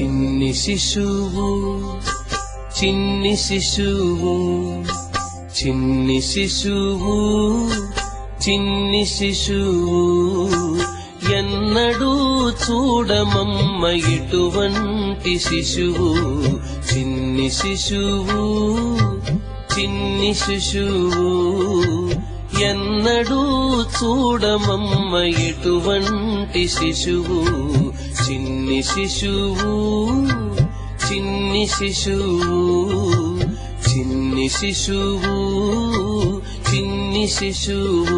చిన్ని శిశువు చిన్ని శిశువు చిన్ని శిశువు చిన్ని శిశువు ఎన్నడూ చూడమమ్మ ఇటువంటి శిశువు చిన్ని శిశువు చిన్ని శిశువు ఎన్నడూ చూడమమ్మ ఇటువంటి శిశువు చిన్ని శిశువు చిన్ని శిశువు చిన్ని శిశువు చిన్ని శిశువు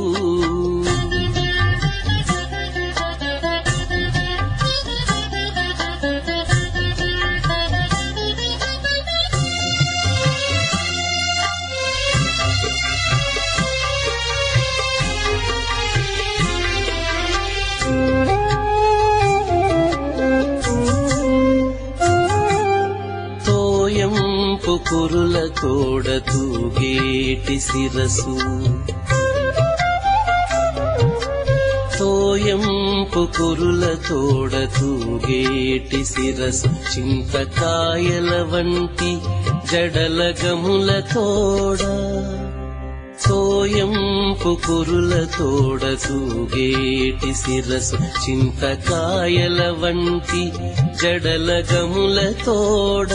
తోయంపు కురుల తోడ తూగేటి శిరసు తోయంపు కురుల తోడ తూగేటి శిరసు చింతకాయల వంటి జడల గముల తోడ సోయంపు కురుల తోడ తూగేటి శిరసు చింతకాయల వంటి జడల గముల తోడ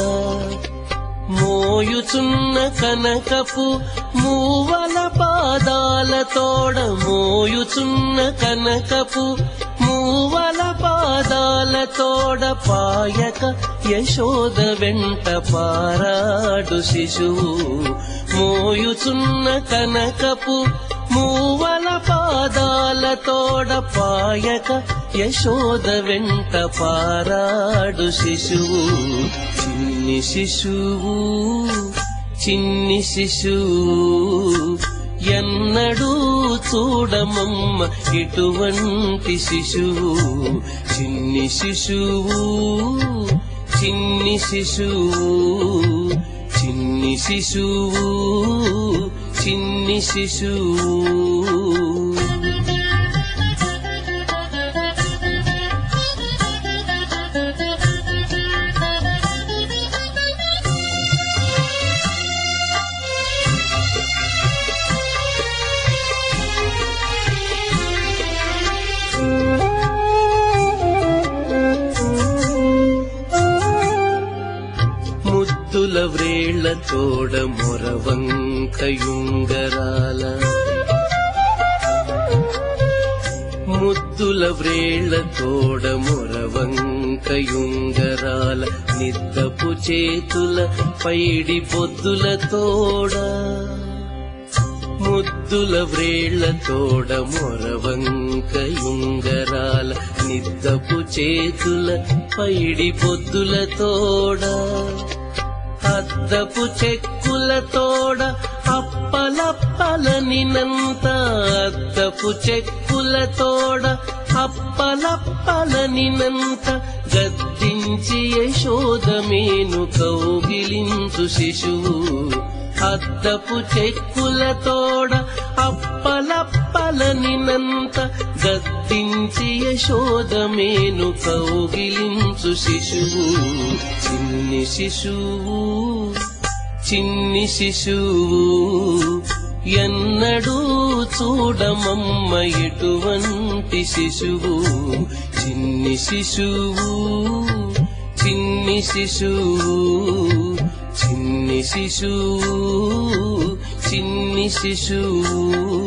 మోయుచున్న కనకపు మూవల పాదాల తోడ మోయుచున్న కనకపు మూవల పాదాల తోడ పాయక యశోద వెంట పారాడు శిశువు మోయుచున్న కనకపు మూవల పాదాల తోడ పాయక యశోద వెంట పారాడు శిశువు చిన్ని శిశువు చిన్ని శిశువు ఎన్నడూ చూడమమ్మ ఇటువంటి శిశువు చిన్ని శిశువు చిన్ని శిశువు చిన్ని శిశువు చిన్ని శిశువు ముద్దుల వ్రేళ్ల తోడ మొరవంకయుంగరాల ముద్దుల వ్రేళ్ల తోడ మొరవంకయుంగరాల నిద్దపు చేతుల పైడి పొద్దుల తోడ ముద్దుల వ్రేళ్ల తోడ మొరవంకయుంగరాల నిద్దపు చేతుల పైడి పొద్దుల తోడ అద్దపు చెక్కుల తోడ అప్పలప్పలనినంత అద్దపు చెక్కుల తోడ అప్పలప్పలనినంత గద్దించి యశోదమేను కౌగిలించు శిశువు అద్దపు చెక్కుల తోడ అప్పలప్పలనినంత గద్దించి యశోదమేను కౌగిలించు శిశువు చిన్ని శిశువు చిన్ని శిశువు ఎన్నడూ చూడమమ్మ ఇటువంటి శిశువు చిన్ని శిశువు చిన్ని శిశువు చిన్ని శిశువు చిన్ని శిశువు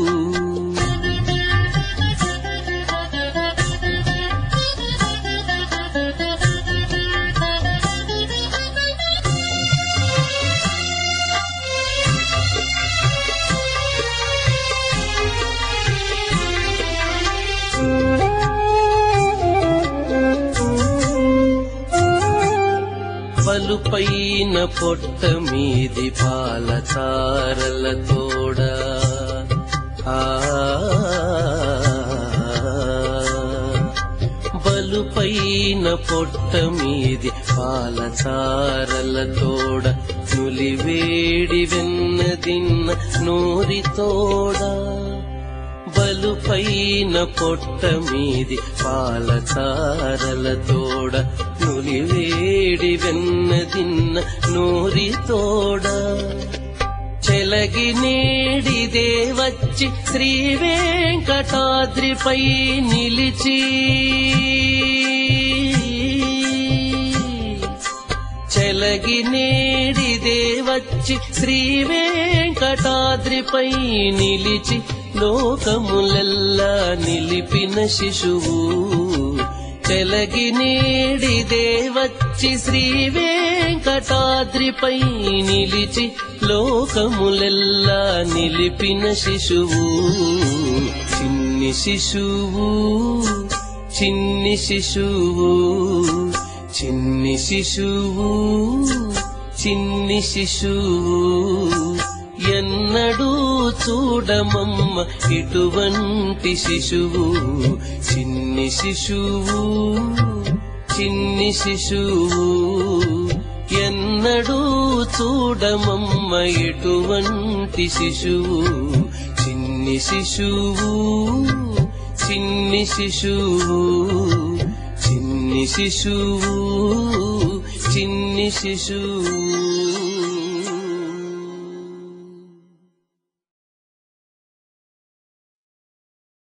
పలుపైన పొట్ట మీది పాల చారల తోడ ఆ బలుపైన పొట్ట మీది పాల చారల తోడ నులివేడి వెన్నదిన్న నోరి తోడ బలుపైన పొట్ట మీది పాల చారల తోడ నులివేడి వెన్నదిన్న నోరితోడ చెలగి నేడిదే వచ్చి శ్రీ వెంకటాద్రిపై నిలిచి చెలగి నేడిదే వచ్చి శ్రీ వెంకటాద్రిపై నిలిచి లోకములెల్లా నిలిపిన శిశువు చెలగి నేడిదే వచ్చి శ్రీ వెంకటాద్రిపై నిలిచి లోకములెల్లా నిలిపిన శిశువు చిన్ని శిశువు చిన్ని శిశువు చిన్ని శిశువు చిన్ని శిశువు ఎన్నడూ చూడమమ్మ ఇటువంటి శిశువు చిన్ని శిశువు చిన్ని శిశువు ఎన్నడూ చూడమమ్మ ఇటువంటి శిశువు చిన్ని శిశువు చిన్ని శిశువు చిన్ని శిశువు చిన్ని శిశువు